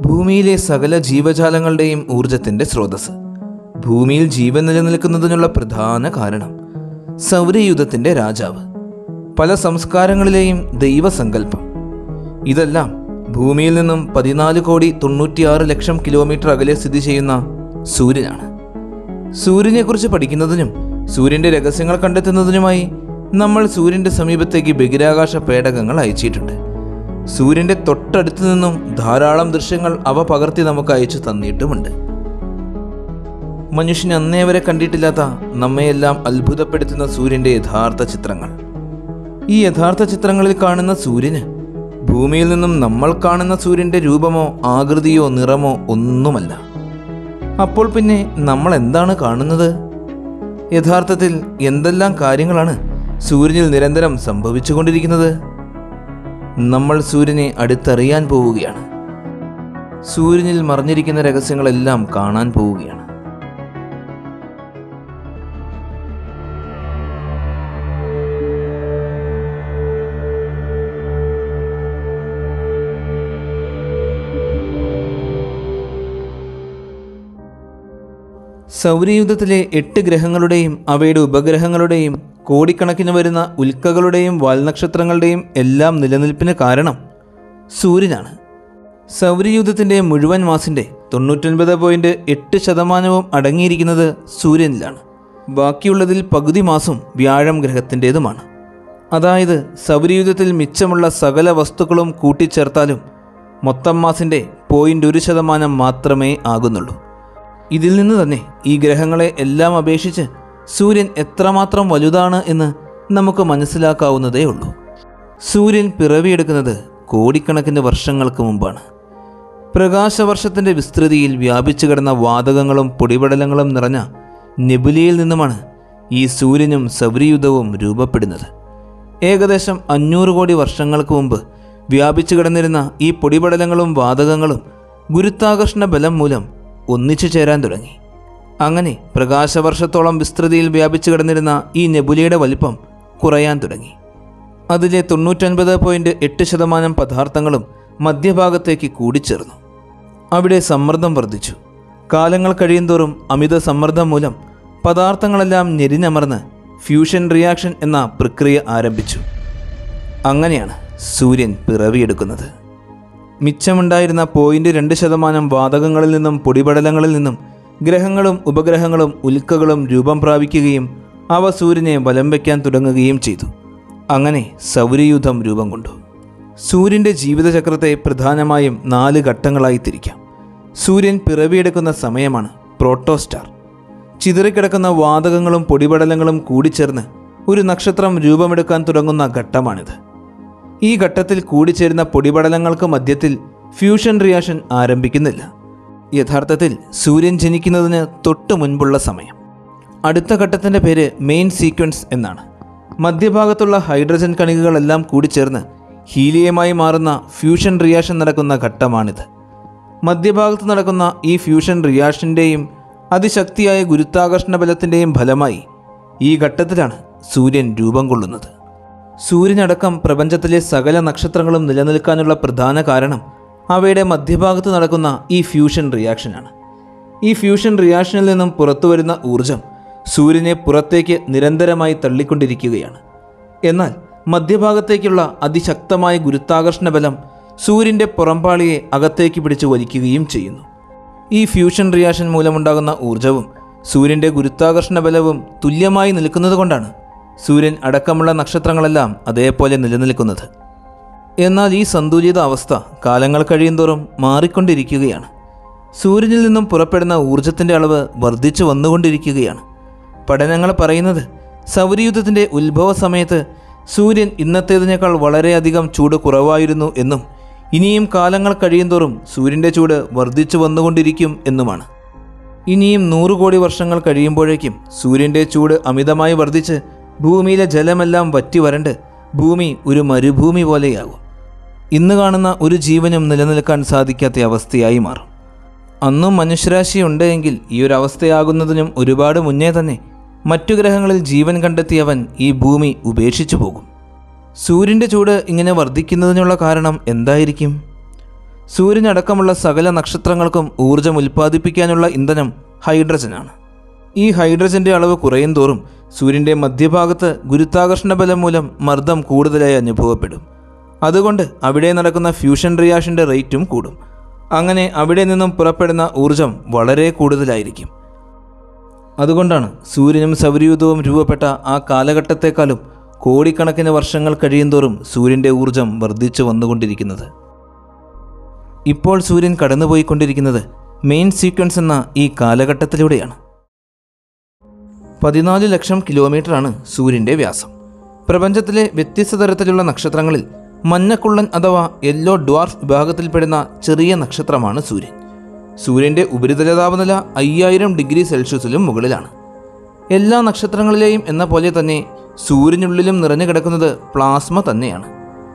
ഭൂമിയിലെ സകല ജീവജാലങ്ങളുടെയും ഊർജത്തിന്റെ സ്രോതസ് ഭൂമിയിൽ ജീവൻ നിലനിൽക്കുന്നതിനുള്ള പ്രധാന കാരണം സൗരയൂഥത്തിന്റെ രാജാവ് പല സംസ്കാരങ്ങളിലെയും ദൈവസങ്കല്പം ഇതെല്ലാം ഭൂമിയിൽ നിന്നും പതിനാല് കോടി തൊണ്ണൂറ്റിയാറ് ലക്ഷം കിലോമീറ്റർ അകലെ സ്ഥിതി ചെയ്യുന്ന സൂര്യനാണ് സൂര്യനെക്കുറിച്ച് പഠിക്കുന്നതിനും സൂര്യന്റെ രഹസ്യങ്ങൾ കണ്ടെത്തുന്നതിനുമായി നമ്മൾ സൂര്യന്റെ സമീപത്തേക്ക് ബഹിരാകാശ പേടകങ്ങൾ അയച്ചിട്ടുണ്ട് സൂര്യന്റെ തൊട്ടടുത്ത് നിന്നും ധാരാളം ദൃശ്യങ്ങൾ അവ പകർത്തി നമുക്ക് അയച്ചു തന്നിട്ടുമുണ്ട് മനുഷ്യൻ അന്നേ വരെ കണ്ടിട്ടില്ലാത്ത നമ്മയെല്ലാം അത്ഭുതപ്പെടുത്തുന്ന സൂര്യന്റെ യഥാർത്ഥ ചിത്രങ്ങൾ ഈ യഥാർത്ഥ ചിത്രങ്ങളിൽ കാണുന്ന സൂര്യന് ഭൂമിയിൽ നിന്നും നമ്മൾ കാണുന്ന സൂര്യന്റെ രൂപമോ ആകൃതിയോ നിറമോ ഒന്നുമല്ല അപ്പോൾ പിന്നെ നമ്മൾ എന്താണ് കാണുന്നത് യഥാർത്ഥത്തിൽ എന്തെല്ലാം കാര്യങ്ങളാണ് സൂര്യനിൽ നിരന്തരം സംഭവിച്ചുകൊണ്ടിരിക്കുന്നത് നമ്മൾ സൂര്യനെ അടുത്തറിയാൻ പോവുകയാണ് സൂര്യനിൽ മറഞ്ഞിരിക്കുന്ന രഹസ്യങ്ങളെല്ലാം കാണാൻ പോവുകയാണ് സൗരയൂഥത്തിലെ എട്ട് ഗ്രഹങ്ങളുടെയും അവയുടെ ഉപഗ്രഹങ്ങളുടെയും കോടിക്കണക്കിന് വരുന്ന ഉൽക്കകളുടെയും വാൽനക്ഷത്രങ്ങളുടെയും എല്ലാം നിലനിൽപ്പിന് കാരണം സൂര്യനാണ് സൗരയൂഥത്തിൻ്റെ മുഴുവൻ മാസിൻ്റെ തൊണ്ണൂറ്റൊൻപത് പോയിൻറ്റ് എട്ട് ശതമാനവും അടങ്ങിയിരിക്കുന്നത് സൂര്യനിലാണ് ബാക്കിയുള്ളതിൽ പകുതി മാസം വ്യാഴം ഗ്രഹത്തിൻ്റേതുമാണ് അതായത് സൗരയൂഥത്തിൽ മിച്ചമുള്ള സകല വസ്തുക്കളും കൂട്ടിച്ചേർത്താലും മൊത്തം മാസിൻ്റെ പോയിൻ്റ് ഒരു ശതമാനം മാത്രമേ ആകുന്നുള്ളൂ ഇതിൽ നിന്ന് തന്നെ ഈ ഗ്രഹങ്ങളെ എല്ലാം അപേക്ഷിച്ച് സൂര്യൻ എത്രമാത്രം വലുതാണ് എന്ന് നമുക്ക് മനസ്സിലാക്കാവുന്നതേ ഉള്ളൂ സൂര്യൻ പിറവിയെടുക്കുന്നത് കോടിക്കണക്കിന് വർഷങ്ങൾക്ക് മുമ്പാണ് പ്രകാശവർഷത്തിൻ്റെ വിസ്തൃതിയിൽ വ്യാപിച്ചു കിടന്ന വാതകങ്ങളും പൊടിപടലങ്ങളും നിറഞ്ഞ നെബുലിയിൽ നിന്നുമാണ് ഈ സൂര്യനും സൗരയുധവും രൂപപ്പെടുന്നത് ഏകദേശം അഞ്ഞൂറ് കോടി വർഷങ്ങൾക്ക് മുമ്പ് വ്യാപിച്ചു കിടന്നിരുന്ന ഈ പൊടിപടലങ്ങളും വാതകങ്ങളും ഗുരുത്വാകർഷണ ബലം മൂലം ഒന്നിച്ചു ചേരാൻ തുടങ്ങി അങ്ങനെ പ്രകാശവർഷത്തോളം വിസ്തൃതിയിൽ വ്യാപിച്ചു കിടന്നിരുന്ന ഈ നെബുലിയുടെ വലിപ്പം കുറയാൻ തുടങ്ങി അതിലെ തൊണ്ണൂറ്റൊൻപത് പോയിൻറ്റ് എട്ട് ശതമാനം പദാർത്ഥങ്ങളും മധ്യഭാഗത്തേക്ക് കൂടിച്ചേർന്നു അവിടെ സമ്മർദ്ദം വർദ്ധിച്ചു കാലങ്ങൾ കഴിയുന്തോറും അമിത സമ്മർദ്ദം മൂലം പദാർത്ഥങ്ങളെല്ലാം ഞെരിഞ്ഞമർന്ന് ഫ്യൂഷൻ റിയാക്ഷൻ എന്ന പ്രക്രിയ ആരംഭിച്ചു അങ്ങനെയാണ് സൂര്യൻ പിറവിയെടുക്കുന്നത് മിച്ചമുണ്ടായിരുന്ന പോയിന്റ് രണ്ട് ശതമാനം വാതകങ്ങളിൽ നിന്നും പൊടിപടലങ്ങളിൽ നിന്നും ഗ്രഹങ്ങളും ഉപഗ്രഹങ്ങളും ഉൽക്കകളും രൂപം പ്രാപിക്കുകയും അവ സൂര്യനെ വലം വയ്ക്കാൻ തുടങ്ങുകയും ചെയ്തു അങ്ങനെ സൗരയൂഥം രൂപം കൊണ്ടു സൂര്യൻ്റെ ജീവിതചക്രത്തെ പ്രധാനമായും നാല് ഘട്ടങ്ങളായി തിരിക്കാം സൂര്യൻ പിറവിയെടുക്കുന്ന സമയമാണ് പ്രോട്ടോസ്റ്റാർ ചിതറിക്കിടക്കുന്ന വാതകങ്ങളും പൊടിപടലങ്ങളും കൂടിച്ചേർന്ന് ഒരു നക്ഷത്രം രൂപമെടുക്കാൻ തുടങ്ങുന്ന ഘട്ടമാണിത് ഈ ഘട്ടത്തിൽ കൂടിച്ചേരുന്ന പൊടിപടലങ്ങൾക്ക് മധ്യത്തിൽ ഫ്യൂഷൻ റിയാക്ഷൻ ആരംഭിക്കുന്നില്ല യഥാർത്ഥത്തിൽ സൂര്യൻ ജനിക്കുന്നതിന് തൊട്ടു മുൻപുള്ള സമയം അടുത്ത ഘട്ടത്തിൻ്റെ പേര് മെയിൻ സീക്വൻസ് എന്നാണ് മധ്യഭാഗത്തുള്ള ഹൈഡ്രജൻ കണികകളെല്ലാം കൂടിച്ചേർന്ന് ഹീലിയമായി മാറുന്ന ഫ്യൂഷൻ റിയാക്ഷൻ നടക്കുന്ന ഘട്ടമാണിത് മധ്യഭാഗത്ത് നടക്കുന്ന ഈ ഫ്യൂഷൻ റിയാക്ഷൻ്റെയും അതിശക്തിയായ ഗുരുത്വാകർഷണ ബലത്തിൻ്റെയും ഫലമായി ഈ ഘട്ടത്തിലാണ് സൂര്യൻ രൂപം കൊള്ളുന്നത് സൂര്യനടക്കം പ്രപഞ്ചത്തിലെ സകല നക്ഷത്രങ്ങളും നിലനിൽക്കാനുള്ള പ്രധാന കാരണം അവയുടെ മധ്യഭാഗത്ത് നടക്കുന്ന ഈ ഫ്യൂഷൻ റിയാക്ഷനാണ് ഈ ഫ്യൂഷൻ റിയാക്ഷനിൽ നിന്നും പുറത്തുവരുന്ന ഊർജം സൂര്യനെ പുറത്തേക്ക് നിരന്തരമായി തള്ളിക്കൊണ്ടിരിക്കുകയാണ് എന്നാൽ മധ്യഭാഗത്തേക്കുള്ള അതിശക്തമായ ഗുരുത്വാകർഷണ ബലം സൂര്യൻ്റെ പുറംപാളിയെ അകത്തേക്ക് പിടിച്ചു വലിക്കുകയും ചെയ്യുന്നു ഈ ഫ്യൂഷൻ റിയാക്ഷൻ മൂലമുണ്ടാകുന്ന ഊർജവും സൂര്യൻ്റെ ഗുരുത്വാകർഷണ ബലവും തുല്യമായി നിൽക്കുന്നതുകൊണ്ടാണ് സൂര്യൻ അടക്കമുള്ള നക്ഷത്രങ്ങളെല്ലാം അതേപോലെ നിലനിൽക്കുന്നത് എന്നാൽ ഈ സന്തുലിത അവസ്ഥ കാലങ്ങൾ കഴിയുന്തോറും മാറിക്കൊണ്ടിരിക്കുകയാണ് സൂര്യനിൽ നിന്നും പുറപ്പെടുന്ന ഊർജത്തിൻ്റെ അളവ് വർദ്ധിച്ചു വന്നുകൊണ്ടിരിക്കുകയാണ് പഠനങ്ങൾ പറയുന്നത് സൗരയുദ്ധത്തിൻ്റെ ഉത്ഭവ സമയത്ത് സൂര്യൻ ഇന്നത്തേതിനേക്കാൾ വളരെയധികം ചൂട് കുറവായിരുന്നു എന്നും ഇനിയും കാലങ്ങൾ കഴിയുന്തോറും സൂര്യൻ്റെ ചൂട് വർദ്ധിച്ചു വന്നുകൊണ്ടിരിക്കും എന്നുമാണ് ഇനിയും നൂറ് കോടി വർഷങ്ങൾ കഴിയുമ്പോഴേക്കും സൂര്യൻ്റെ ചൂട് അമിതമായി വർദ്ധിച്ച് ഭൂമിയിലെ ജലമെല്ലാം വറ്റി വരണ്ട് ഭൂമി ഒരു മരുഭൂമി പോലെയാകും ഇന്ന് കാണുന്ന ഒരു ജീവനും നിലനിൽക്കാൻ സാധിക്കാത്ത അവസ്ഥയായി മാറും അന്നും മനുഷ്യരാശി ഉണ്ടെങ്കിൽ ഈ ഒരു അവസ്ഥയാകുന്നതിനും ഒരുപാട് മുന്നേ തന്നെ മറ്റു ഗ്രഹങ്ങളിൽ ജീവൻ കണ്ടെത്തിയവൻ ഈ ഭൂമി ഉപേക്ഷിച്ചു പോകും സൂര്യൻ്റെ ചൂട് ഇങ്ങനെ വർദ്ധിക്കുന്നതിനുള്ള കാരണം എന്തായിരിക്കും സൂര്യനടക്കമുള്ള സകല നക്ഷത്രങ്ങൾക്കും ഊർജം ഉൽപ്പാദിപ്പിക്കാനുള്ള ഇന്ധനം ഹൈഡ്രജനാണ് ഈ ഹൈഡ്രജന്റെ അളവ് കുറയും തോറും സൂര്യന്റെ മധ്യഭാഗത്ത് ഗുരുത്വാകർഷണ ബലം മൂലം മർദ്ദം കൂടുതലായി അനുഭവപ്പെടും അതുകൊണ്ട് അവിടെ നടക്കുന്ന ഫ്യൂഷൻ റിയാക്ഷന്റെ റേറ്റും കൂടും അങ്ങനെ അവിടെ നിന്നും പുറപ്പെടുന്ന ഊർജം വളരെ കൂടുതലായിരിക്കും അതുകൊണ്ടാണ് സൂര്യനും സൗരയൂഥവും രൂപപ്പെട്ട ആ കാലഘട്ടത്തെക്കാളും കോടിക്കണക്കിന് വർഷങ്ങൾ കഴിയുന്തോറും സൂര്യൻ്റെ ഊർജം വർദ്ധിച്ചു വന്നുകൊണ്ടിരിക്കുന്നത് ഇപ്പോൾ സൂര്യൻ കടന്നുപോയിക്കൊണ്ടിരിക്കുന്നത് മെയിൻ സീക്വൻസ് എന്ന ഈ കാലഘട്ടത്തിലൂടെയാണ് പതിനാല് ലക്ഷം കിലോമീറ്ററാണ് സൂര്യൻ്റെ വ്യാസം പ്രപഞ്ചത്തിലെ വ്യത്യസ്ത തരത്തിലുള്ള നക്ഷത്രങ്ങളിൽ മഞ്ഞക്കുള്ളൻ അഥവാ യെല്ലോ ഡ്വാർഫ് വിഭാഗത്തിൽപ്പെടുന്ന ചെറിയ നക്ഷത്രമാണ് സൂര്യൻ സൂര്യൻ്റെ ഉപരിതല താപനില അയ്യായിരം ഡിഗ്രി സെൽഷ്യസിലും മുകളിലാണ് എല്ലാ നക്ഷത്രങ്ങളിലെയും എന്ന പോലെ തന്നെ സൂര്യനുള്ളിലും നിറഞ്ഞു കിടക്കുന്നത് പ്ലാസ്മ തന്നെയാണ്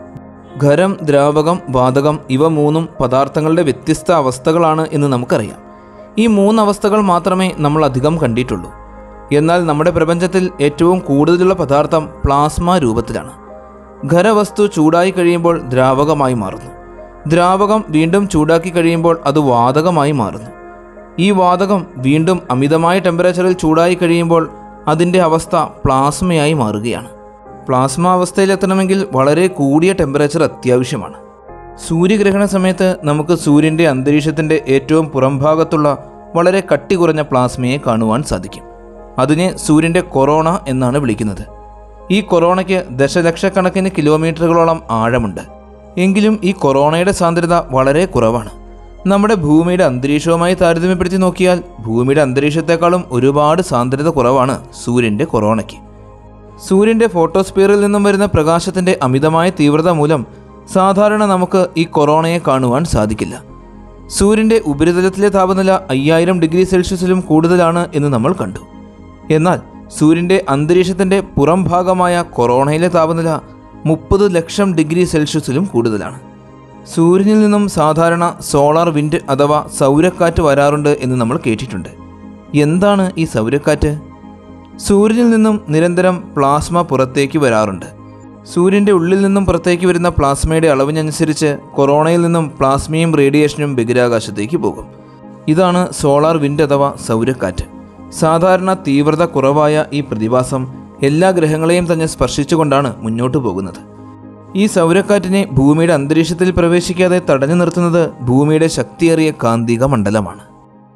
ഖരം ദ്രാവകം വാതകം ഇവ മൂന്നും പദാർത്ഥങ്ങളുടെ വ്യത്യസ്ത അവസ്ഥകളാണ് എന്ന് നമുക്കറിയാം ഈ മൂന്ന് അവസ്ഥകൾ മാത്രമേ നമ്മൾ അധികം കണ്ടിട്ടുള്ളൂ എന്നാൽ നമ്മുടെ പ്രപഞ്ചത്തിൽ ഏറ്റവും കൂടുതലുള്ള പദാർത്ഥം പ്ലാസ്മ രൂപത്തിലാണ് ഖരവസ്തു ചൂടായി കഴിയുമ്പോൾ ദ്രാവകമായി മാറുന്നു ദ്രാവകം വീണ്ടും ചൂടാക്കി കഴിയുമ്പോൾ അത് വാതകമായി മാറുന്നു ഈ വാതകം വീണ്ടും അമിതമായ ടെമ്പറേച്ചറിൽ ചൂടായി കഴിയുമ്പോൾ അതിൻ്റെ അവസ്ഥ പ്ലാസ്മയായി മാറുകയാണ് പ്ലാസ്മ അവസ്ഥയിലെത്തണമെങ്കിൽ വളരെ കൂടിയ ടെമ്പറേച്ചർ അത്യാവശ്യമാണ് സൂര്യഗ്രഹണ സമയത്ത് നമുക്ക് സൂര്യൻ്റെ അന്തരീക്ഷത്തിൻ്റെ ഏറ്റവും പുറംഭാഗത്തുള്ള വളരെ കട്ടി കുറഞ്ഞ പ്ലാസ്മയെ കാണുവാൻ സാധിക്കും അതിനെ സൂര്യൻ്റെ കൊറോണ എന്നാണ് വിളിക്കുന്നത് ഈ കൊറോണയ്ക്ക് ദശലക്ഷക്കണക്കിന് കിലോമീറ്ററുകളോളം ആഴമുണ്ട് എങ്കിലും ഈ കൊറോണയുടെ സാന്ദ്രത വളരെ കുറവാണ് നമ്മുടെ ഭൂമിയുടെ അന്തരീക്ഷവുമായി താരതമ്യപ്പെടുത്തി നോക്കിയാൽ ഭൂമിയുടെ അന്തരീക്ഷത്തെക്കാളും ഒരുപാട് സാന്ദ്രത കുറവാണ് സൂര്യൻ്റെ കൊറോണയ്ക്ക് സൂര്യൻ്റെ ഫോട്ടോസ്ഫിയറിൽ നിന്നും വരുന്ന പ്രകാശത്തിൻ്റെ അമിതമായ തീവ്രത മൂലം സാധാരണ നമുക്ക് ഈ കൊറോണയെ കാണുവാൻ സാധിക്കില്ല സൂര്യൻ്റെ ഉപരിതലത്തിലെ താപനില അയ്യായിരം ഡിഗ്രി സെൽഷ്യസിലും കൂടുതലാണ് എന്ന് നമ്മൾ കണ്ടു എന്നാൽ സൂര്യൻ്റെ അന്തരീക്ഷത്തിൻ്റെ പുറം ഭാഗമായ കൊറോണയിലെ താപനില മുപ്പത് ലക്ഷം ഡിഗ്രി സെൽഷ്യസിലും കൂടുതലാണ് സൂര്യനിൽ നിന്നും സാധാരണ സോളാർ വിൻഡ് അഥവാ സൗരക്കാറ്റ് വരാറുണ്ട് എന്ന് നമ്മൾ കേട്ടിട്ടുണ്ട് എന്താണ് ഈ സൗരക്കാറ്റ് സൂര്യനിൽ നിന്നും നിരന്തരം പ്ലാസ്മ പുറത്തേക്ക് വരാറുണ്ട് സൂര്യൻ്റെ ഉള്ളിൽ നിന്നും പുറത്തേക്ക് വരുന്ന പ്ലാസ്മയുടെ അളവിനനുസരിച്ച് കൊറോണയിൽ നിന്നും പ്ലാസ്മയും റേഡിയേഷനും ബഹിരാകാശത്തേക്ക് പോകും ഇതാണ് സോളാർ വിൻഡ് അഥവാ സൗരക്കാറ്റ് സാധാരണ തീവ്രത കുറവായ ഈ പ്രതിഭാസം എല്ലാ ഗ്രഹങ്ങളെയും തന്നെ സ്പർശിച്ചുകൊണ്ടാണ് മുന്നോട്ട് പോകുന്നത് ഈ സൗരക്കാറ്റിനെ ഭൂമിയുടെ അന്തരീക്ഷത്തിൽ പ്രവേശിക്കാതെ തടഞ്ഞു നിർത്തുന്നത് ഭൂമിയുടെ ശക്തിയേറിയ കാന്തിക മണ്ഡലമാണ്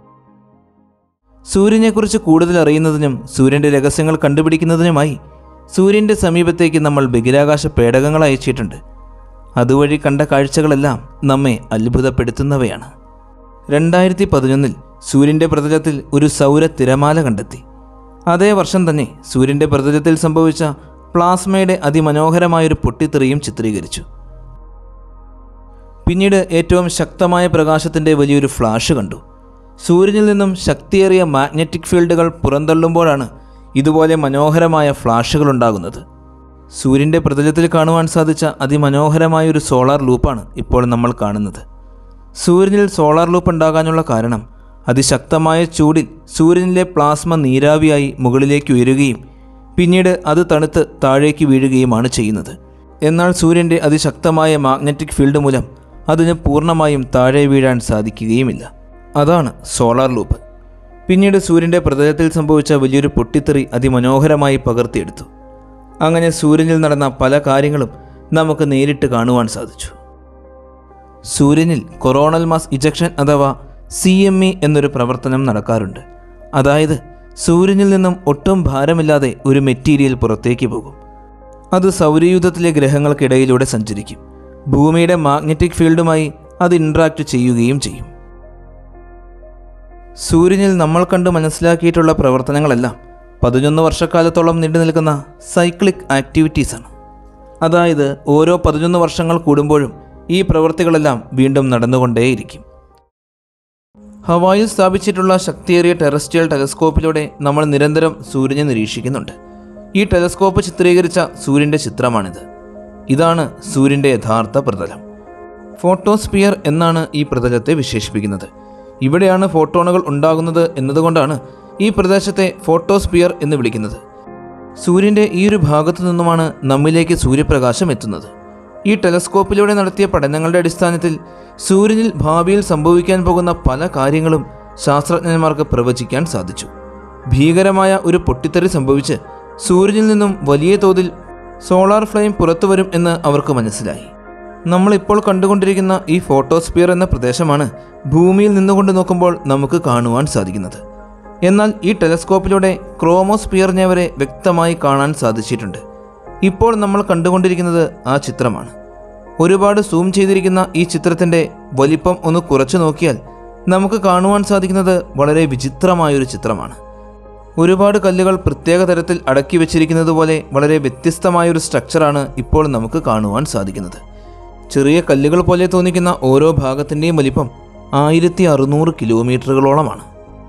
സൂര്യനെക്കുറിച്ച് കൂടുതൽ അറിയുന്നതിനും സൂര്യൻ്റെ രഹസ്യങ്ങൾ കണ്ടുപിടിക്കുന്നതിനുമായി സൂര്യൻ്റെ സമീപത്തേക്ക് നമ്മൾ ബഹിരാകാശ പേടകങ്ങൾ അയച്ചിട്ടുണ്ട് അതുവഴി കണ്ട കാഴ്ചകളെല്ലാം നമ്മെ അത്ഭുതപ്പെടുത്തുന്നവയാണ് രണ്ടായിരത്തി പതിനൊന്നിൽ സൂര്യൻ്റെ പ്രതലത്തിൽ ഒരു സൗര തിരമാല കണ്ടെത്തി അതേ വർഷം തന്നെ സൂര്യൻ്റെ പ്രതലത്തിൽ സംഭവിച്ച പ്ലാസ്മയുടെ അതിമനോഹരമായൊരു പൊട്ടിത്തെറിയും ചിത്രീകരിച്ചു പിന്നീട് ഏറ്റവും ശക്തമായ പ്രകാശത്തിൻ്റെ വലിയൊരു ഫ്ലാഷ് കണ്ടു സൂര്യനിൽ നിന്നും ശക്തിയേറിയ മാഗ്നറ്റിക് ഫീൽഡുകൾ പുറന്തള്ളുമ്പോഴാണ് ഇതുപോലെ മനോഹരമായ ഫ്ലാഷുകൾ ഉണ്ടാകുന്നത് സൂര്യൻ്റെ പ്രതലത്തിൽ കാണുവാൻ സാധിച്ച അതിമനോഹരമായൊരു സോളാർ ലൂപ്പാണ് ഇപ്പോൾ നമ്മൾ കാണുന്നത് സൂര്യനിൽ സോളാർ ലൂപ്പ് ഉണ്ടാകാനുള്ള കാരണം അതിശക്തമായ ചൂടിൽ സൂര്യനിലെ പ്ലാസ്മ നീരാവിയായി മുകളിലേക്ക് ഉയരുകയും പിന്നീട് അത് തണുത്ത് താഴേക്ക് വീഴുകയുമാണ് ചെയ്യുന്നത് എന്നാൽ സൂര്യൻ്റെ അതിശക്തമായ മാഗ്നറ്റിക് ഫീൽഡ് മൂലം അതിന് പൂർണ്ണമായും താഴെ വീഴാൻ സാധിക്കുകയുമില്ല അതാണ് സോളാർ ലൂപ്പ് പിന്നീട് സൂര്യൻ്റെ പ്രതലത്തിൽ സംഭവിച്ച വലിയൊരു പൊട്ടിത്തെറി അതിമനോഹരമായി പകർത്തിയെടുത്തു അങ്ങനെ സൂര്യനിൽ നടന്ന പല കാര്യങ്ങളും നമുക്ക് നേരിട്ട് കാണുവാൻ സാധിച്ചു സൂര്യനിൽ കൊറോണൽ മാസ് ഇജക്ഷൻ അഥവാ സി എം ഇ എന്നൊരു പ്രവർത്തനം നടക്കാറുണ്ട് അതായത് സൂര്യനിൽ നിന്നും ഒട്ടും ഭാരമില്ലാതെ ഒരു മെറ്റീരിയൽ പുറത്തേക്ക് പോകും അത് സൗരയൂഥത്തിലെ ഗ്രഹങ്ങൾക്കിടയിലൂടെ സഞ്ചരിക്കും ഭൂമിയുടെ മാഗ്നറ്റിക് ഫീൽഡുമായി അത് ഇൻട്രാക്ട് ചെയ്യുകയും ചെയ്യും സൂര്യനിൽ നമ്മൾ കണ്ട് മനസ്സിലാക്കിയിട്ടുള്ള പ്രവർത്തനങ്ങളെല്ലാം പതിനൊന്ന് വർഷക്കാലത്തോളം നീണ്ടു നിൽക്കുന്ന സൈക്ലിക് ആക്ടിവിറ്റീസാണ് അതായത് ഓരോ പതിനൊന്ന് വർഷങ്ങൾ കൂടുമ്പോഴും ഈ പ്രവൃത്തികളെല്ലാം വീണ്ടും നടന്നുകൊണ്ടേയിരിക്കും ഹവായിൽ സ്ഥാപിച്ചിട്ടുള്ള ശക്തിയേറിയ ടെറസ്ട്രിയൽ ടെലസ്കോപ്പിലൂടെ നമ്മൾ നിരന്തരം സൂര്യനെ നിരീക്ഷിക്കുന്നുണ്ട് ഈ ടെലസ്കോപ്പ് ചിത്രീകരിച്ച സൂര്യൻ്റെ ചിത്രമാണിത് ഇതാണ് സൂര്യൻ്റെ യഥാർത്ഥ പ്രതലം ഫോട്ടോസ്പിയർ എന്നാണ് ഈ പ്രതലത്തെ വിശേഷിപ്പിക്കുന്നത് ഇവിടെയാണ് ഫോട്ടോണുകൾ ഉണ്ടാകുന്നത് എന്നതുകൊണ്ടാണ് ഈ പ്രദേശത്തെ ഫോട്ടോസ്പിയർ എന്ന് വിളിക്കുന്നത് സൂര്യൻ്റെ ഈ ഒരു ഭാഗത്തു നിന്നുമാണ് നമ്മിലേക്ക് സൂര്യപ്രകാശം എത്തുന്നത് ഈ ടെലസ്കോപ്പിലൂടെ നടത്തിയ പഠനങ്ങളുടെ അടിസ്ഥാനത്തിൽ സൂര്യനിൽ ഭാവിയിൽ സംഭവിക്കാൻ പോകുന്ന പല കാര്യങ്ങളും ശാസ്ത്രജ്ഞന്മാർക്ക് പ്രവചിക്കാൻ സാധിച്ചു ഭീകരമായ ഒരു പൊട്ടിത്തെറി സംഭവിച്ച് സൂര്യനിൽ നിന്നും വലിയ തോതിൽ സോളാർ ഫ്ലെയിം പുറത്തു വരും എന്ന് അവർക്ക് മനസ്സിലായി നമ്മളിപ്പോൾ കണ്ടുകൊണ്ടിരിക്കുന്ന ഈ ഫോട്ടോസ്ഫിയർ എന്ന പ്രദേശമാണ് ഭൂമിയിൽ നിന്നുകൊണ്ട് നോക്കുമ്പോൾ നമുക്ക് കാണുവാൻ സാധിക്കുന്നത് എന്നാൽ ഈ ടെലസ്കോപ്പിലൂടെ ക്രോമോസ്ഫിയറിനെ വരെ വ്യക്തമായി കാണാൻ സാധിച്ചിട്ടുണ്ട് ഇപ്പോൾ നമ്മൾ കണ്ടുകൊണ്ടിരിക്കുന്നത് ആ ചിത്രമാണ് ഒരുപാട് സൂം ചെയ്തിരിക്കുന്ന ഈ ചിത്രത്തിൻ്റെ വലിപ്പം ഒന്ന് കുറച്ചു നോക്കിയാൽ നമുക്ക് കാണുവാൻ സാധിക്കുന്നത് വളരെ വിചിത്രമായൊരു ചിത്രമാണ് ഒരുപാട് കല്ലുകൾ പ്രത്യേക തരത്തിൽ അടക്കി വെച്ചിരിക്കുന്നത് പോലെ വളരെ വ്യത്യസ്തമായൊരു സ്ട്രക്ചറാണ് ഇപ്പോൾ നമുക്ക് കാണുവാൻ സാധിക്കുന്നത് ചെറിയ കല്ലുകൾ പോലെ തോന്നിക്കുന്ന ഓരോ ഭാഗത്തിൻ്റെയും വലിപ്പം ആയിരത്തി അറുന്നൂറ് കിലോമീറ്ററുകളോളമാണ്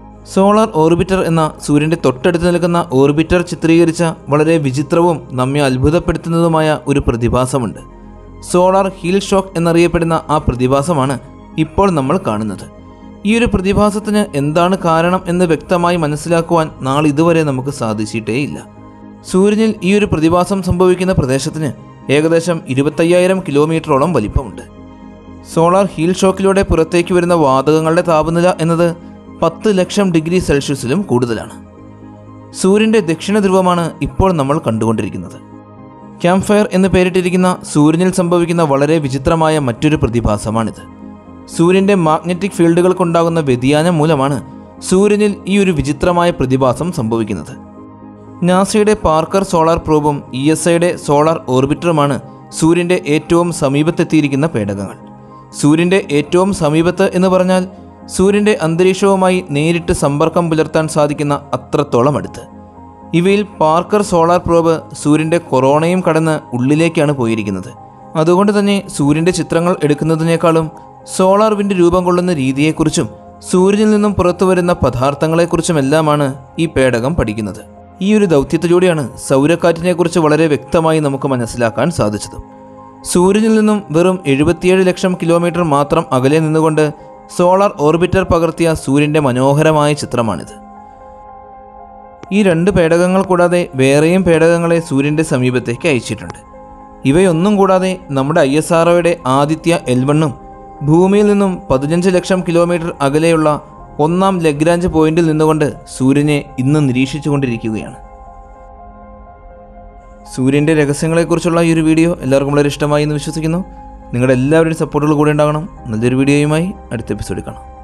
സോളാർ ഓർബിറ്റർ എന്ന സൂര്യൻ്റെ തൊട്ടടുത്ത് നിൽക്കുന്ന ഓർബിറ്റർ ചിത്രീകരിച്ച വളരെ വിചിത്രവും നമ്മെ അത്ഭുതപ്പെടുത്തുന്നതുമായ ഒരു പ്രതിഭാസമുണ്ട് സോളാർ ഹീൽ ഷോക്ക് എന്നറിയപ്പെടുന്ന ആ പ്രതിഭാസമാണ് ഇപ്പോൾ നമ്മൾ കാണുന്നത് ഈ ഒരു പ്രതിഭാസത്തിന് എന്താണ് കാരണം എന്ന് വ്യക്തമായി മനസ്സിലാക്കുവാൻ നാളിതുവരെ നമുക്ക് സാധിച്ചിട്ടേയില്ല സൂര്യനിൽ ഈ ഒരു പ്രതിഭാസം സംഭവിക്കുന്ന പ്രദേശത്തിന് ഏകദേശം ഇരുപത്തയ്യായിരം കിലോമീറ്ററോളം വലിപ്പമുണ്ട് സോളാർ ഹീൽ ഷോക്കിലൂടെ പുറത്തേക്ക് വരുന്ന വാതകങ്ങളുടെ താപനില എന്നത് പത്ത് ലക്ഷം ഡിഗ്രി സെൽഷ്യസിലും കൂടുതലാണ് സൂര്യൻ്റെ ദക്ഷിണ ധ്രുവമാണ് ഇപ്പോൾ നമ്മൾ കണ്ടുകൊണ്ടിരിക്കുന്നത് ക്യാമ്പ് ഫയർ എന്ന് പേരിട്ടിരിക്കുന്ന സൂര്യനിൽ സംഭവിക്കുന്ന വളരെ വിചിത്രമായ മറ്റൊരു പ്രതിഭാസമാണിത് സൂര്യൻ്റെ മാഗ്നറ്റിക് ഫീൽഡുകൾക്കുണ്ടാകുന്ന വ്യതിയാനം മൂലമാണ് സൂര്യനിൽ ഈ ഒരു വിചിത്രമായ പ്രതിഭാസം സംഭവിക്കുന്നത് നാസയുടെ പാർക്കർ സോളാർ പ്രോബും ഇ എസ് ഐയുടെ സോളാർ ഓർബിറ്ററുമാണ് സൂര്യൻ്റെ ഏറ്റവും സമീപത്തെത്തിയിരിക്കുന്ന പേടകങ്ങൾ സൂര്യൻ്റെ ഏറ്റവും സമീപത്ത് എന്ന് പറഞ്ഞാൽ സൂര്യൻ്റെ അന്തരീക്ഷവുമായി നേരിട്ട് സമ്പർക്കം പുലർത്താൻ സാധിക്കുന്ന അത്രത്തോളം അടുത്ത് ഇവയിൽ പാർക്കർ സോളാർ പ്രോബ് സൂര്യൻ്റെ കൊറോണയും കടന്ന് ഉള്ളിലേക്കാണ് പോയിരിക്കുന്നത് അതുകൊണ്ട് തന്നെ സൂര്യൻ്റെ ചിത്രങ്ങൾ എടുക്കുന്നതിനേക്കാളും സോളാർ വിൻഡ് രൂപം കൊള്ളുന്ന രീതിയെക്കുറിച്ചും സൂര്യനിൽ നിന്നും പുറത്തു വരുന്ന പദാർത്ഥങ്ങളെക്കുറിച്ചുമെല്ലാമാണ് ഈ പേടകം പഠിക്കുന്നത് ഈ ഒരു ദൗത്യത്തിലൂടെയാണ് സൗരക്കാറ്റിനെക്കുറിച്ച് വളരെ വ്യക്തമായി നമുക്ക് മനസ്സിലാക്കാൻ സാധിച്ചത് സൂര്യനിൽ നിന്നും വെറും എഴുപത്തിയേഴ് ലക്ഷം കിലോമീറ്റർ മാത്രം അകലെ നിന്നുകൊണ്ട് സോളാർ ഓർബിറ്റർ പകർത്തിയ സൂര്യൻ്റെ മനോഹരമായ ചിത്രമാണിത് ഈ രണ്ട് പേടകങ്ങൾ കൂടാതെ വേറെയും പേടകങ്ങളെ സൂര്യൻ്റെ സമീപത്തേക്ക് അയച്ചിട്ടുണ്ട് ഇവയൊന്നും കൂടാതെ നമ്മുടെ ഐ എസ് ആർ ആദിത്യ എൽവണ്ണും ഭൂമിയിൽ നിന്നും പതിനഞ്ച് ലക്ഷം കിലോമീറ്റർ അകലെയുള്ള ഒന്നാം ലഗ്രാഞ്ച് പോയിന്റിൽ നിന്നുകൊണ്ട് സൂര്യനെ ഇന്ന് നിരീക്ഷിച്ചുകൊണ്ടിരിക്കുകയാണ് സൂര്യൻ്റെ രഹസ്യങ്ങളെക്കുറിച്ചുള്ള ഈ ഒരു വീഡിയോ എല്ലാവർക്കും വളരെ ഇഷ്ടമായി എന്ന് വിശ്വസിക്കുന്നു നിങ്ങളുടെ എല്ലാവരുടെയും സപ്പോർട്ടുകൾ കൂടെ ഉണ്ടാകണം നല്ലൊരു വീഡിയോയുമായി അടുത്ത എപ്പിസോഡിൽ കാണാം